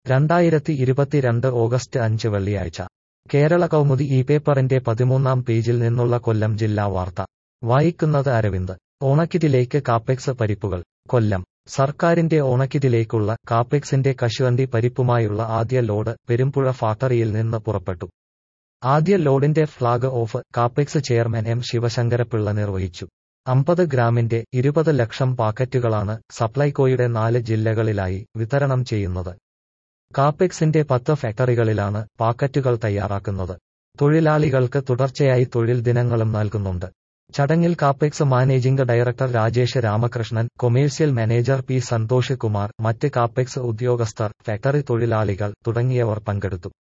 രണ്ടായിരത്തി ഇരുപത്തിരണ്ട് ഓഗസ്റ്റ് അഞ്ച് വെള്ളിയാഴ്ച കേരള കൗമുദി ഈ പേപ്പറിന്റെ പതിമൂന്നാം പേജിൽ നിന്നുള്ള കൊല്ലം ജില്ലാ വാർത്ത വായിക്കുന്നത് അരവിന്ദ് ഓണക്കിറ്റിലേക്ക് കാപ്പെക്സ് പരിപ്പുകൾ കൊല്ലം സർക്കാരിന്റെ ഓണക്കിറ്റിലേക്കുള്ള കാപ്പെക്സിന്റെ കശുവണ്ടി പരിപ്പുമായുള്ള ആദ്യ ലോഡ് പെരുമ്പുഴ ഫാക്ടറിയിൽ നിന്ന് പുറപ്പെട്ടു ആദ്യ ലോഡിന്റെ flag off Capex chairman M Sivasankarapillai നിർവഹിച്ചു അമ്പത് ഗ്രാമിന്റെ ഇരുപത് ലക്ഷം പാക്കറ്റുകളാണ് സപ്ലൈകോയുടെ നാല് ജില്ലകളിലായി വിതരണം ചെയ്യുന്നത് കാപ്പെക്സിന്റെ പത്ത് ഫാക്ടറികളിലാണ് പാക്കറ്റുകൾ തയ്യാറാക്കുന്നത് തൊഴിലാളികൾക്ക് തുടർച്ചയായി തൊഴിൽ ദിനങ്ങളും നൽകുന്നുണ്ട് ചടങ്ങിൽ Capex managing director Rajesh Ramakrishnan commercial manager P Santhosh Kumar മറ്റ് കാപ്പെക്സ് ഉദ്യോഗസ്ഥർ ഫാക്ടറി തൊഴിലാളികൾ തുടങ്ങിയവർ പങ്കെടുത്തു